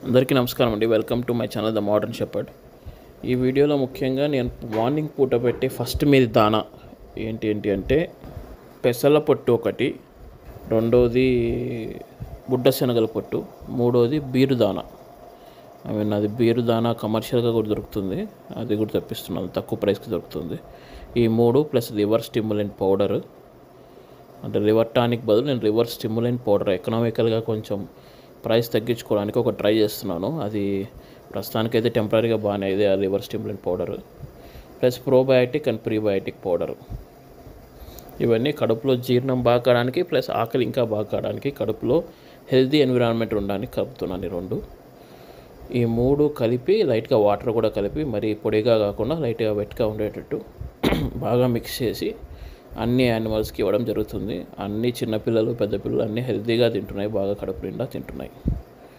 అందరికీ నమస్కారం అండి welcome to my channel the modern shepherd ఈ వీడియోలో ముఖ్యంగా నేను మార్నింగ్ పూట పెట్టే ఫస్ట్ మీది దానా ఏంటి ఏంటి అంటే పెసల పొట్టు ఒకటి రెండోది బుడ్డ శనగల పొట్టు మూడోది బీరు దానా ఐ మీన్ అది బీరు దానా కమర్షియల్గా కూడా దొరుకుతుంది అది కూడా తెప్పిస్తున్నాను తక్కువ ప్రైస్కి దొరుకుతుంది ఈ మూడు ప్లస్ లివర్ స్టిమ్యులెంట్ పౌడర్ అంటే లివర్ టానిక్ బదులు నేను లివర్ స్టిమ్యులెంట్ పౌడర్ ఎకనామికల్గా కొంచెం ప్రైస్ తగ్గించుకోవడానికి ఒక ట్రై చేస్తున్నాను అది ప్రస్తుతానికైతే టెంపరీగా బాగానే అయింది ఆ liver stimulant powder plus probiotic and prebiotic powder ఇవన్నీ కడుపులో జీర్ణం బాగా కావడానికి ప్లస్ ఆకలి ఇంకా బాగా కావడానికి కడుపులో హెల్తీ ఎన్విరాన్మెంట్ ఉండడానికి కలుపుతున్నాను ఈ రెండు ఈ మూడు కలిపి లైట్గా వాటర్ కూడా కలిపి మరి పొడిగా కాకుండా లైట్గా వెట్గా ఉండేటట్టు బాగా మిక్స్ చేసి అన్ని యానిమల్స్కి ఇవ్వడం జరుగుతుంది అన్ని చిన్నపిల్లలు పెద్ద పిల్లలు అన్నీ హెల్తీగా తింటున్నాయి బాగా కడుపు నిండా తింటున్నాయి